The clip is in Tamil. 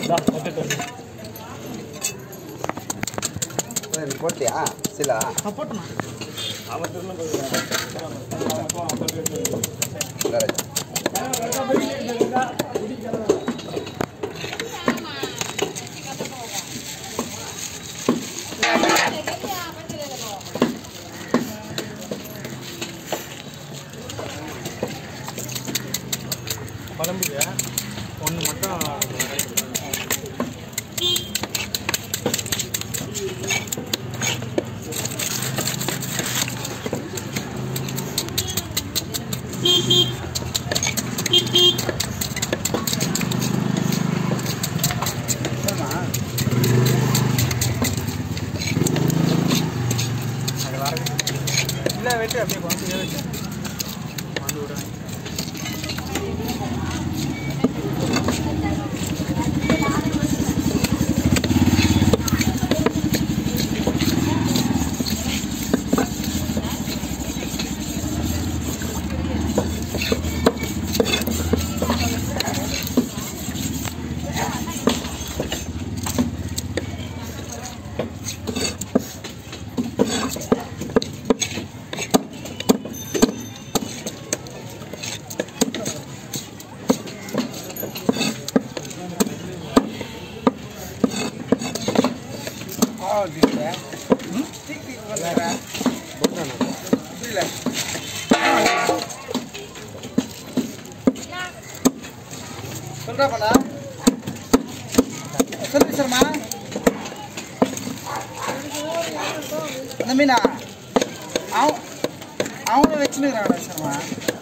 போட்டியா சிலா போட்டோம் குழம்புல ஒன்று மட்டும் அது வர இல்லை வெட்டு அப்படியே குழம்பு வச்சு வந்து விடுறேன் சொல்றா பண்ணா சொல்லு சர்மா அந்த மீனா அவன் அவனை வச்சுன்னு சர்மா